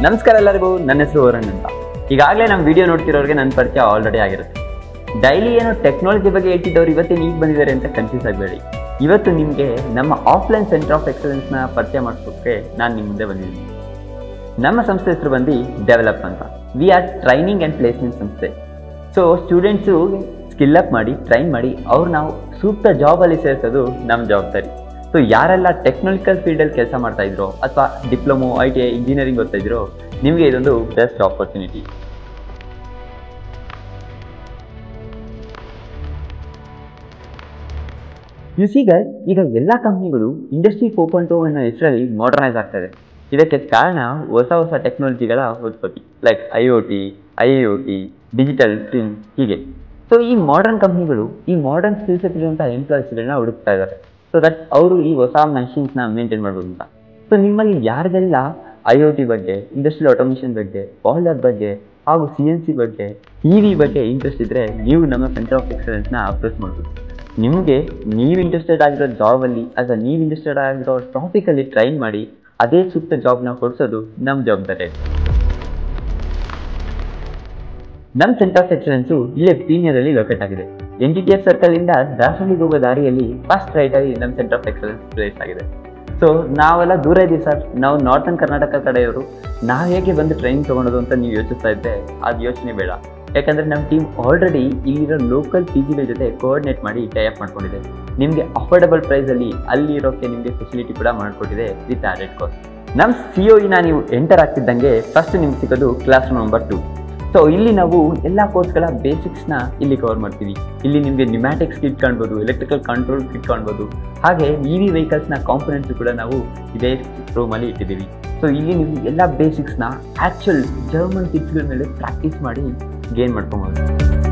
ನಮಸ್ಕಾರ ಎಲ್ಲರಿಗೂ ನನ್ನ ಹೆಸರು ವರುಣ್ ಅಂತ ಈಗಾಗಲೇ ನಮ್ಮ ವಿಡಿಯೋ ನೋಡ್ತಿರೋರಿಗೆ ನನ್ನ ಪರಿಚಯ ಆಲ್ರೆಡಿ ಆಗಿರುತ್ತೆ ಡೈಲಿ ಏನೋ ಟೆಕ್ನಾಲಜಿ ಬಗ್ಗೆ ಹೇಳ್ತಿದ್ದವ್ರು ಇವತ್ತೇನು ಈಗ ಬಂದಿದ್ದಾರೆ ಅಂತ ಕನ್ಫ್ಯೂಸ್ ಆಗಬೇಡಿ ಇವತ್ತು ನಿಮಗೆ ನಮ್ಮ ಆಫ್ಲೈನ್ ಸೆಂಟರ್ ಆಫ್ ಎಕ್ಸಲೆನ್ಸ್ನ ಪರಿಚಯ ಮಾಡಿಸೋಕ್ಕೆ ನಾನು ನಿಮ್ಮ ಮುಂದೆ ಬಂದಿದ್ದೀನಿ ನಮ್ಮ ಸಂಸ್ಥೆ ಹೆಸರು ಬಂದು ಡೆವಲಪ್ ಅಂತ we are training and placement ಸಂಸ್ಥೆ ಸೊ ಸ್ಟೂಡೆಂಟ್ಸು ಸ್ಕಿಲ್ ಅಪ್ ಮಾಡಿ ಟ್ರೈನ್ ಮಾಡಿ ಅವ್ರು ನಾವು ಸೂಕ್ತ ಜಾಬಲ್ಲಿ ಸೇರಿಸೋದು ನಮ್ಮ ಜವಾಬ್ದಾರಿ ಸೊ ಯಾರೆಲ್ಲ ಟೆಕ್ನಾಲಿಕಲ್ ಫೀಲ್ಡಲ್ಲಿ ಕೆಲಸ ಮಾಡ್ತಾ ಇದ್ರೋ ಅಥವಾ diploma I T I engineering ಓದ್ತಾ ಇದ್ರೋ ನಿಮಗೆ ಇದೊಂದು ಬೆಸ್ಟ್ ಆಪರ್ಚುನಿಟಿ ಯು ಸಿಗ ಈಗ ಎಲ್ಲ ಕಂಪ್ನಿಗಳು ಇಂಡಸ್ಟ್ರಿ ಫೋರ್ ಪಾಯಿಂಟ್ ಟು ಅನ್ನೋ ಹೆಸರಲ್ಲಿ ಮಾಡರ್ನೈಸ್ ಆಗ್ತದೆ ಇದಕ್ಕೆ ಕಾರಣ ಹೊಸ ಹೊಸ ಟೆಕ್ನಾಲಜಿಗಳ ಉತ್ಪತ್ತಿ like I O T I O T digital twin ಹೀಗೆ ಸೊ ಈ ಮಾಡರ್ನ್ ಕಂಪ್ನಿಗಳು ಈ ಮಾಡರ್ನ್ ಸ್ಕಿಲ್ ಸೆಟ್ ಇರುವಂಥ ಎಂಪ್ಲಾಯೀಸ್ಗಳನ್ನ ಹುಡುಕ್ತಾ ಇದ್ದಾರೆ ಸೊ ದಟ್ ಅವರು ಈ ಹೊಸ ಮೆಷಿನ್ಸ್ನ ಮೇಂಟೈನ್ ಮಾಡ್ಬೋದು ಅಂತ ಸೊ ನಿಮ್ಮಲ್ಲಿ ಯಾರಿಗೆಲ್ಲ ಐ ಒ ಟಿ ಬಗ್ಗೆ ಇಂಡಸ್ಟ್ರಿಯಲ್ ಆಟೋಮೇಷನ್ ಬಗ್ಗೆ ಬಾಯ್ಲರ್ ಬಗ್ಗೆ ಹಾಗೂ ಸಿ ಎನ್ ಸಿ ಬಗ್ಗೆ ಇ ವಿ ಬಗ್ಗೆ ಇಂಟ್ರೆಸ್ಟ್ ಇದ್ದರೆ ನೀವು ನಮ್ಮ ಸೆಂಟರ್ ಆಫ್ ಎಕ್ಸಲೆನ್ಸ್ನ ಅಪ್ರೋಚ್ ಮಾಡ್ಬೋದು ನಿಮಗೆ ನೀವು ಇಂಟ್ರೆಸ್ಟೆಡ್ ಆಗಿರೋ ಜಾಬಲ್ಲಿ ಅಥವಾ ನೀವು ಇಂಟ್ರೆಸ್ಟೆಡ್ ಆಗಿರೋ ಟಾಪಿಕಲ್ಲಿ ಟ್ರೈನ್ ಮಾಡಿ ಅದೇ ಸೂಕ್ತ ಜಾಬ್ನ ಕೊಡಿಸೋದು ನಮ್ಮ ಜವಾಬ್ದಾರಿ ನಮ್ಮ ಸೆಂಟರ್ ಆಫ್ ಎಕ್ಸಲೆನ್ಸು ಇಲ್ಲೇ ಪ್ರೀಮಿಯರಲ್ಲಿ ಲೊಕೇಟ್ ಆಗಿದೆ ಎನ್ ಟಿ ಟಿ ಎಫ್ ಸರ್ಕಲಿಂದ ದಾಸಹಳ್ಳಿಗೆ ಹೋಗೋ ದಾರಿಯಲ್ಲಿ ಫಸ್ಟ್ ರೈಟಾಗಿ ನಮ್ಮ ಸೆಂಟರ್ ಆಫ್ ಎಕ್ಸಲೆನ್ಸ್ ಪ್ಲೇಸ್ ಆಗಿದೆ ಸೊ ನಾವೆಲ್ಲ ದೂರ ಇದ್ದೀವಿ ಸರ್ ನಾವು ನಾರ್ತನ್ ಕರ್ನಾಟಕ ಕಡೆಯವರು ನಾವು ಹೇಗೆ ಬಂದು ಟ್ರೈನಿಂಗ್ ತೊಗೊಳೋದು ಅಂತ ನೀವು ಯೋಚಿಸ್ತಾ ಇದ್ದೆ ಅದು ಯೋಚನೆ ಬೇಡ ಯಾಕಂದರೆ ನಮ್ಮ ಟೀಮ್ ಆಲ್ರೆಡಿ ಇಲ್ಲಿರೋ ಲೋಕಲ್ ಪಿ ಜಿಗಳ ಜೊತೆ ಕೋಆರ್ಡಿನೇಟ್ ಮಾಡಿ ಟೈಅಪ್ ಮಾಡ್ಕೊಂಡಿದೆ ನಿಮಗೆ ಅಫೋರ್ಡಬಲ್ ಪ್ರೈಸಲ್ಲಿ ಅಲ್ಲಿ ಇರೋಕ್ಕೆ ನಿಮಗೆ ಫೆಸಿಲಿಟಿ ಕೂಡ ಮಾಡಿಕೊಟ್ಟಿದೆ ವಿತ್ ಆಡೆಡ್ ಕಾಸ್ಟ್ ನಮ್ಮ ಸಿ ಒ ಇನ ನೀವು ಎಂಟರ್ ಆಗ್ತಿದ್ದಂಗೆ ಫಸ್ಟ್ ನಿಮ್ಗೆ ಸಿಗೋದು class room number two so ಇಲ್ಲಿ ನಾವು ಎಲ್ಲ ಕೋರ್ಸ್ಗಳ ಬೇಸಿಕ್ಸ್ನ ಇಲ್ಲಿ ಕವರ್ ಮಾಡ್ತೀವಿ ಇಲ್ಲಿ ನಿಮಗೆ ನ್ಯೂಮ್ಯಾಟಿಕ್ಸ್ ಕಿಟ್ ಕಾಣ್ಬೋದು ಎಲೆಕ್ಟ್ರಿಕಲ್ ಕಂಟ್ರೋಲ್ ಕಿಟ್ ಕಾಣ್ಬೋದು ಹಾಗೆ ಇ ವಿ ವೆಹಿಕಲ್ಸ್ನ ಕಾಂಪೊನೆಂಟ್ಸ್ ಕೂಡ ನಾವು ಇದೇ ರೂಮಲ್ಲಿ ಇಟ್ಟಿದ್ದೀವಿ ಸೊ ಇಲ್ಲಿ ನೀವು ಎಲ್ಲ ಬೇಸಿಕ್ಸ್ನ ಆ್ಯಕ್ಚುಲ್ ಜರ್ಮನ್ ಕಿಟ್ಸ್ಗಳ ಮೇಲೆ ಪ್ರಾಕ್ಟೀಸ್ ಮಾಡಿ ಗೇನ್ ಮಾಡ್ಕೊಬೋದು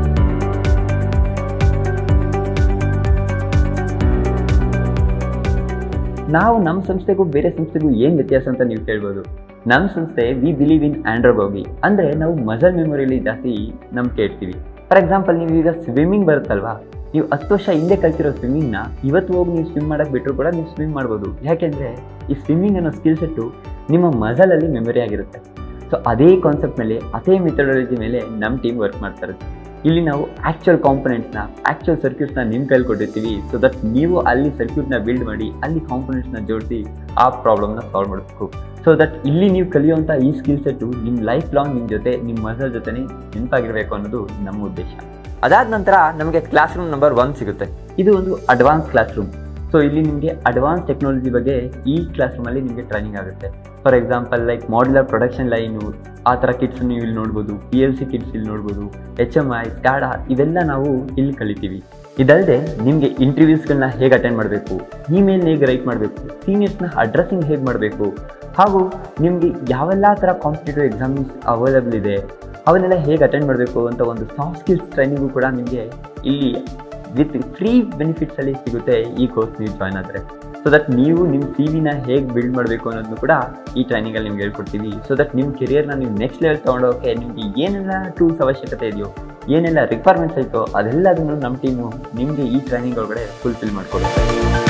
ನಾವು ನಮ್ಮ ಸಂಸ್ಥೆಗೂ ಬೇರೆ ಸಂಸ್ಥೆಗೂ ಏನು ವ್ಯತ್ಯಾಸ ಅಂತ ನೀವು ಕೇಳ್ಬೋದು ನಮ್ಮ ಸಂಸ್ಥೆ ವಿ ಬಿಲೀವ್ ಇನ್ ಆಂಡ್ರೋಬಾಗಿ ಅಂದರೆ ನಾವು ಮಜಲ್ ಮೆಮೊರಿಯಲ್ಲಿ ಜಾಸ್ತಿ ನಂಬಿಕೆ ಇಡ್ತೀವಿ ಫಾರ್ ಎಕ್ಸಾಂಪಲ್ ನೀವು ಈಗ ಸ್ವಿಮ್ಮಿಂಗ್ ಬರುತ್ತಲ್ವಾ ನೀವು ಹತ್ತು ವರ್ಷ ಹಿಂದೆ ಕಲ್ತಿರೋ ಸ್ವಿಮ್ಮಿಂಗ್ನ ಇವತ್ತು ಹೋಗಿ ನೀವು ಸ್ವಿಮ್ ಮಾಡೋಕ್ಕೆ ಬಿಟ್ಟರು ಕೂಡ ನೀವು ಸ್ವಿಮ್ ಮಾಡ್ಬೋದು ಯಾಕೆಂದರೆ ಈ ಸ್ವಿಮ್ಮಿಂಗ್ ಅನ್ನೋ ಸ್ಕಿಲ್ ಸೆಟ್ಟು ನಿಮ್ಮ ಮಜಲಲ್ಲಿ ಮೆಮೊರಿ ಆಗಿರುತ್ತೆ ಸೊ ಅದೇ ಕಾನ್ಸೆಪ್ಟ್ ಮೇಲೆ ಅದೇ ಮೆಥಡಾಲಜಿ ಮೇಲೆ ನಮ್ಮ ಟೀಮ್ ವರ್ಕ್ ಮಾಡ್ತಾ ಇರುತ್ತೆ ಇಲ್ಲಿ ನಾವು ಆ್ಯಕ್ಚುಯಲ್ ಕಾಂಪೊನೆಂಟ್ಸ್ನ ಆ್ಯಕ್ಚುಯಲ್ ಸರ್ಕ್ಯೂಟ್ಸ್ನ ನಿಮ್ಮ ಕೈಲಿ ಕೊಟ್ಟಿರ್ತೀವಿ ಸೊ ದಟ್ ನೀವು ಅಲ್ಲಿ ಸರ್ಕ್ಯೂಟ್ನ ಬಿಲ್ಡ್ ಮಾಡಿ ಅಲ್ಲಿ ಕಾಂಪೊನೆಂಟ್ಸ್ನ ಜೋಡಿಸಿ ಆ ಪ್ರಾಬ್ಲಮ್ನ ಸಾಲ್ವ್ ಮಾಡಬೇಕು ಸೊ ದಟ್ ಇಲ್ಲಿ ನೀವು ಕಲಿಯುವಂಥ ಈ ಸ್ಕಿಲ್ ಸೆಟ್ಟು ನಿಮ್ಮ ಲೈಫ್ ಲಾಂಗ್ ನಿಮ್ಮ ಜೊತೆ ನಿಮ್ಮ ಮಸಲ್ ಜೊತೆನೇ ನೆನಪಾಗಿರಬೇಕು ಅನ್ನೋದು ನಮ್ಮ ಉದ್ದೇಶ ಅದಾದ ನಂತರ ನಮಗೆ ಕ್ಲಾಸ್ ರೂಮ್ ನಂಬರ್ ಒನ್ ಸಿಗುತ್ತೆ ಇದು ಒಂದು ಅಡ್ವಾನ್ಸ್ ಕ್ಲಾಸ್ ರೂಮ್ ಸೊ ಇಲ್ಲಿ ನಿಮಗೆ ಅಡ್ವಾನ್ಸ್ ಟೆಕ್ನಾಲಜಿ ಬಗ್ಗೆ ಈ ಕ್ಲಾಸ್ ರೂಮಲ್ಲಿ ನಿಮಗೆ ಟ್ರೈನಿಂಗ್ ಆಗುತ್ತೆ for example like modular production line ಆ ಥರ ಕಿಟ್ಸ್ ನೀವು ಇಲ್ಲಿ ನೋಡ್ಬೋದು ಪಿ ಎಲ್ ಸಿ ಕಿಟ್ಸ್ ಇಲ್ಲಿ ನೋಡ್ಬೋದು ಎಚ್ ಎಮ್ ಐ ಸ್ಕಾಡಾ ಇವೆಲ್ಲ ನಾವು ಇಲ್ಲಿ ಕಲಿತೀವಿ ಇದಲ್ಲದೆ ನಿಮಗೆ ಇಂಟರ್ವ್ಯೂಸ್ಗಳನ್ನ ಹೇಗೆ ಅಟೆಂಡ್ ಮಾಡಬೇಕು ಇಮೇಲ್ನ ಹೇಗೆ ರೈಟ್ ಮಾಡಬೇಕು ಸೀನಿಯರ್ಸ್ನ ಅಡ್ರೆಸ್ಸಿಂಗ್ ಹೇಗೆ ಮಾಡಬೇಕು ಹಾಗೂ ನಿಮಗೆ ಯಾವೆಲ್ಲ ಥರ ಕಾಂಪಿಟೇಟಿವ್ ಎಕ್ಸಾಮ್ಸ್ ಅವೈಲಬಲ್ ಇದೆ ಅವನ್ನೆಲ್ಲ ಹೇಗೆ ಅಟೆಂಡ್ ಮಾಡಬೇಕು ಅಂತ ಒಂದು ಸಾಫ್ಟ್ ಸ್ಕಿಲ್ಸ್ ಟ್ರೈನಿಂಗು ಕೂಡ ನಿಮಗೆ ಇಲ್ಲಿ ವಿತ್ ಫ್ರೀ ಬೆನಿಫಿಟ್ಸಲ್ಲಿ ಸಿಗುತ್ತೆ ಈ ಕೋರ್ಸ್ ನೀವು ಜಾಯ್ನ್ ಆದರೆ ಸೊ ದಟ್ ನೀವು ನಿಮ್ಮ ಸಿ ವಿನ ಹೇಗೆ ಬಿಲ್ಡ್ ಮಾಡಬೇಕು ಅನ್ನೋದನ್ನು ಕೂಡ ಈ ಟ್ರೈನಿಂಗಲ್ಲಿ ನಿಮ್ಗೆ ಹೇಳ್ಕೊಡ್ತೀವಿ ಸೊ ದಟ್ ನಿಮ್ಮ ಕೆರಿಯರ್ನ ನೀವು ನೆಕ್ಸ್ಟ್ ಲೆವೆಲ್ ತೊಗೊಂಡೋಕೆ ನಿಮಗೆ ಏನೆಲ್ಲ ಟೂಲ್ಸ್ ಅವಶ್ಯಕತೆ ಇದೆಯೋ ಏನೆಲ್ಲ ರಿಕ್ವೈರ್ಮೆಂಟ್ಸ್ ಐತೋ ಅದೆಲ್ಲದನ್ನು ನಮ್ಮ ಟೀಮು ನಿಮಗೆ ಈ ಟ್ರೈನಿಂಗ್ ಒಳಗಡೆ ಫುಲ್ಫಿಲ್ ಮಾಡಿಕೊಡುತ್ತೆ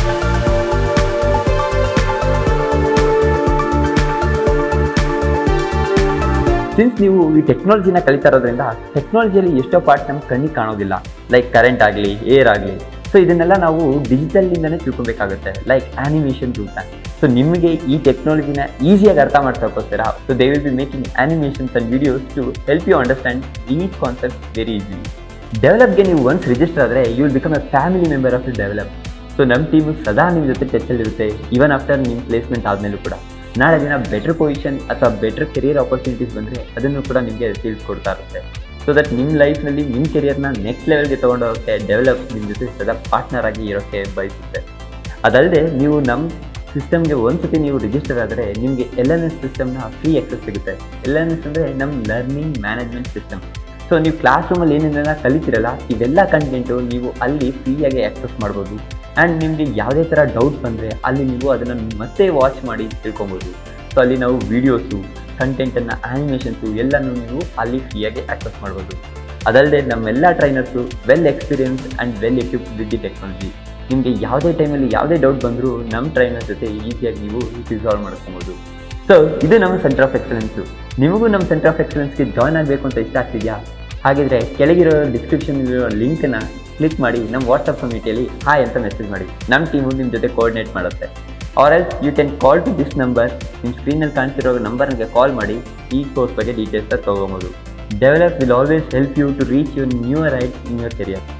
ಸಿನ್ಸ್ ನೀವು ಈ ಟೆಕ್ನಾಲಜಿನ ಕಲಿತಾ ಇರೋದ್ರಿಂದ ಟೆಕ್ನಾಲಜಿಯಲ್ಲಿ ಎಷ್ಟೋ ಪಾರ್ಟ್ ನಮ್ಗೆ ಕಣ್ಣಿಗೆ ಕಾಣೋದಿಲ್ಲ ಲೈಕ್ ಕರೆಂಟ್ ಆಗಲಿ ಏರ್ ಆಗಲಿ ಸೊ ಇದನ್ನೆಲ್ಲ ನಾವು ಡಿಜಿಟಲ್ನಿಂದನೇ ತಿಳ್ಕೊಬೇಕಾಗುತ್ತೆ ಲೈಕ್ ಆನಿಮೇಷನ್ ಟೂಲ್ಸ್ನ ಸೊ ನಿಮಗೆ ಈ ಟೆಕ್ನಾಲಜಿನ ಈಸಿಯಾಗಿ ಅರ್ಥ ಮಾಡ್ಸೋಕ್ಕೋಸ್ಕರ so they will be making animations and videos to help you understand ಈ ಕಾನ್ಸೆಪ್ಟ್ ವೆರಿ ಈಸಿಲಿ ಡೆವಲಪ್ಗೆ ನೀವು ಒನ್ಸ್ ರಿಜಿಸ್ಟರ್ ಆದರೆ you will become a family member of the develop so ನಮ್ಮ ಟೀಮು ಸದಾ ನಿಮ್ಮ ಜೊತೆ ಟಚಲ್ಲಿರುತ್ತೆ ಈವನ್ ಆಫ್ಟರ್ ನಿಮ್ಮ ಪ್ಲೇಸ್ಮೆಂಟ್ ಆದಮೇಲೂ ಕೂಡ ನಾಳೆ ದಿನ ಬೆಟರ್ ಪೊಸಿಷನ್ ಅಥವಾ ಬೆಟರ್ ಕೆರಿಯರ್ ಆಪರ್ಚುನಿಟೀಸ್ ಬಂದರೆ ಅದನ್ನು ಕೂಡ ನಿಮಗೆ ತಿಳಿಸ್ಕೊಡ್ತಾ ಇರುತ್ತೆ ಸೊ ದಟ್ ನಿಮ್ಮ ಲೈಫ್ನಲ್ಲಿ ನಿಮ್ಮ ಕೆರಿಯರ್ನ ನೆಕ್ಸ್ಟ್ ಲೆವೆಲ್ಗೆ ತೊಗೊಂಡೋಗೋಕ್ಕೆ ಡೆವಲಪ್ ನಿಮ್ಮ ಜೊತೆ ಸದಾ ಪಾರ್ಟ್ನರ್ ಆಗಿ ಇರೋಕ್ಕೆ ಬಯಸುತ್ತೆ ಅದಲ್ಲದೆ ನೀವು ನಮ್ಮ ಸಿಸ್ಟಮ್ಗೆ ಒಂದ್ಸತಿ ನೀವು ರಿಜಿಸ್ಟರ್ ಆದರೆ ನಿಮಗೆ ಎಲ್ ಎನ್ ಎಸ್ ಸಿಸ್ಟಮ್ನ ಫ್ರೀ ಆಕ್ಸೆಸ್ ಸಿಗುತ್ತೆ ಎಲ್ ಎನ್ ಎಸ್ ಅಂದರೆ ನಮ್ಮ ಲರ್ನಿಂಗ್ ಮ್ಯಾನೇಜ್ಮೆಂಟ್ ಸಿಸ್ಟಮ್ ಸೊ ನೀವು ಕ್ಲಾಸ್ ರೂಮಲ್ಲಿ ಏನೇನೆಲ್ಲ ಕಲಿತೀರಲ್ಲ ಇವೆಲ್ಲ ಕಂಟೆಂಟು ನೀವು ಅಲ್ಲಿ ಫ್ರೀಯಾಗಿ ಆಕ್ಸೆಸ್ ಮಾಡ್ಬೋದು ಆ್ಯಂಡ್ ನಿಮಗೆ ಯಾವುದೇ ಥರ ಡೌಟ್ ಬಂದರೆ ಅಲ್ಲಿ ನೀವು ಅದನ್ನು ಮತ್ತೆ ವಾಚ್ ಮಾಡಿ ತಿಳ್ಕೊಬೋದು ಸೊ ಅಲ್ಲಿ ನಾವು ವೀಡಿಯೋಸು ಕಂಟೆಂಟನ್ನು ಆ್ಯನಿಮೇಷನ್ಸು ಎಲ್ಲನೂ ನೀವು ಅಲ್ಲಿ ಫ್ರೀಯಾಗಿ ಆಕ್ಸೆಸ್ ಮಾಡ್ಬೋದು ಅದಲ್ಲದೆ ನಮ್ಮೆಲ್ಲ trainers well experience and well equipped with the technology ನಿಮಗೆ ಯಾವುದೇ ಟೈಮಲ್ಲಿ ಯಾವುದೇ ಡೌಟ್ ಬಂದರೂ ನಮ್ಮ ಟ್ರೈನರ್ ಜೊತೆ ಈಸಿಯಾಗಿ ನೀವು ರಿಸಾಲ್ವ್ ಮಾಡ್ಕೊಬೋದು ಸೊ ಇದು ನಮ್ಮ ಸೆಂಟರ್ ಆಫ್ ಎಕ್ಸಲೆನ್ಸು ನಿಮಗೂ ನಮ್ಮ ಸೆಂಟರ್ ಆಫ್ ಎಕ್ಸಲೆನ್ಸ್ಗೆ ಜಾಯ್ನ್ ಆಗಬೇಕು ಅಂತ ಇಷ್ಟ ಆಗ್ತಿದೆಯಾ ಹಾಗಿದ್ರೆ ಕೆಳಗಿರೋ ಡಿಸ್ಕ್ರಿಪ್ಷನ್ ಇರೋ ಲಿಂಕನ್ನು ಕ್ಲಿಕ್ ಮಾಡಿ ನಮ್ಮ ವಾಟ್ಸಪ್ ಕಮ್ಯುನಿಟಿಯಲ್ಲಿ ಹಾಯ್ ಅಂತ ಮೆಸೇಜ್ ಮಾಡಿ ನಮ್ಮ ಟೀಮು ನಿಮ್ಮ ಜೊತೆ ಕೋಆರ್ಡಿನೇಟ್ ಮಾಡುತ್ತೆ or else you can call to this number ನಿಮ್ಮ ಸ್ಕ್ರೀನಲ್ಲಿ ಕಾಣ್ತಿರೋ ನಂಬರ್ಗೆ ಕಾಲ್ ಮಾಡಿ ಈ ಕೋರ್ಸ್ ಬಗ್ಗೆ ಡೀಟೇಲ್ಸ್ ತೊಗೊಬೋದು develop will always help you to reach your new right in your career